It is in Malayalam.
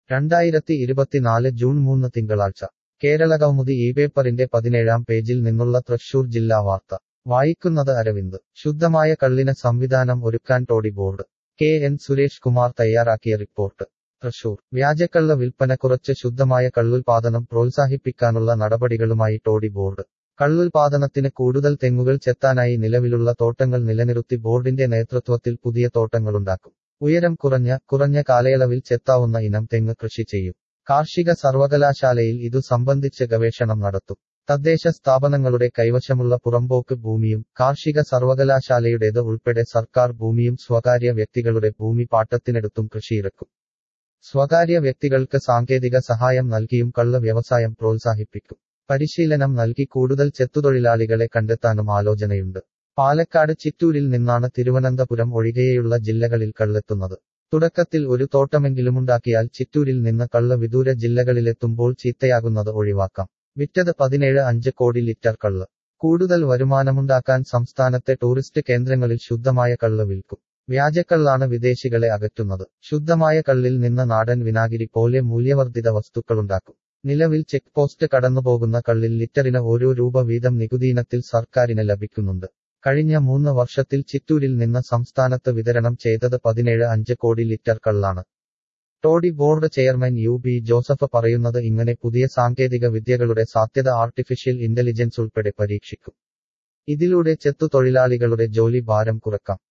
രണ്ടായിരത്തി ഇരുപത്തിനാല് ജൂൺ മൂന്ന് തിങ്കളാഴ്ച കേരളകൗമുദി ഈ പേപ്പറിന്റെ പതിനേഴാം പേജിൽ നിന്നുള്ള തൃശൂർ ജില്ലാ വാർത്ത വായിക്കുന്നത് അരവിന്ദ് ശുദ്ധമായ കള്ളിന് സംവിധാനം ഒരുക്കാൻ toddy board K N Suresh Kumar തയ്യാറാക്കിയ റിപ്പോർട്ട് തൃശൂർ വ്യാജക്കള്ള വിൽപ്പന കുറച്ച് ശുദ്ധമായ കള്ളുൽപാദനം പ്രോത്സാഹിപ്പിക്കാനുള്ള നടപടികളുമായി ടോഡി ബോർഡ് കള്ളുൽപാദനത്തിന് കൂടുതൽ തെങ്ങുകൾ ചെത്താനായി നിലവിലുള്ള തോട്ടങ്ങൾ നിലനിർത്തി ബോർഡിന്റെ നേതൃത്വത്തിൽ പുതിയ തോട്ടങ്ങളുണ്ടാക്കും ഉയരം കുറഞ്ഞ കുറഞ്ഞ കാലയളവിൽ ചെത്താവുന്ന ഇനം തെങ്ങ് കൃഷി ചെയ്യും കാർഷിക സർവകലാശാലയിൽ ഇതു സംബന്ധിച്ച് ഗവേഷണം നടത്തും തദ്ദേശ സ്ഥാപനങ്ങളുടെ കൈവശമുള്ള പുറമ്പോക്ക് ഭൂമിയും കാർഷിക സർവകലാശാലയുടേത് ഉൾപ്പെടെ സർക്കാർ ഭൂമിയും സ്വകാര്യ വ്യക്തികളുടെ ഭൂമി പാട്ടത്തിനെടുത്തും കൃഷിയിറക്കും സ്വകാര്യ വ്യക്തികൾക്ക് സാങ്കേതിക സഹായം നൽകിയും കള്ള് വ്യവസായം പ്രോത്സാഹിപ്പിക്കും പരിശീലനം നൽകി കൂടുതൽ ചെത്തുതൊഴിലാളികളെ കണ്ടെത്താനും ആലോചനയുണ്ട് പാലക്കാട് ചിറ്റൂരിൽ നിന്നാണ് തിരുവനന്തപുരം ഒഴികെയുള്ള ജില്ലകളിൽ കള്ളെത്തുന്നത് തുടക്കത്തിൽ ഒരു തോട്ടമെങ്കിലുമുണ്ടാക്കിയാൽ ചിറ്റൂരിൽ നിന്ന് കള്ള് വിദൂര ജില്ലകളിലെത്തുമ്പോൾ ചീത്തയാകുന്നത് ഒഴിവാക്കാം വിറ്റത് പതിനേഴ് അഞ്ച് കോടി ലിറ്റർ കള്ള് കൂടുതൽ വരുമാനമുണ്ടാക്കാൻ സംസ്ഥാനത്തെ ടൂറിസ്റ്റ് കേന്ദ്രങ്ങളിൽ ശുദ്ധമായ കള്ള് വിൽക്കും വ്യാജക്കള്ളാണ് വിദേശികളെ അകറ്റുന്നത് ശുദ്ധമായ കള്ളിൽ നിന്ന് നാടൻ വിനാഗിരി പോലെ മൂല്യവർദ്ധിത വസ്തുക്കളുണ്ടാക്കും നിലവിൽ ചെക്ക് പോസ്റ്റ് കടന്നുപോകുന്ന കള്ളിൽ ലിറ്ററിന് ഓരോ രൂപ വീതം നികുതിയിനത്തിൽ സർക്കാരിന് ലഭിക്കുന്നുണ്ട് കഴിഞ്ഞ മൂന്ന് വർഷത്തിൽ ചിറ്റൂരിൽ നിന്ന് സംസ്ഥാനത്ത് വിതരണം ചെയ്തത് പതിനേഴ് അഞ്ച് കോടി ലിറ്റർ കള്ളാണ് toddy board chairman U B Joseph പറയുന്നത് ഇങ്ങനെ പുതിയ സാങ്കേതിക വിദ്യകളുടെ സാധ്യത ആർട്ടിഫിഷ്യൽ ഇന്റലിജൻസ് ഉൾപ്പെടെ പരീക്ഷിക്കും ഇതിലൂടെ ചെത്തു തൊഴിലാളികളുടെ ജോലി ഭാരം കുറക്കാം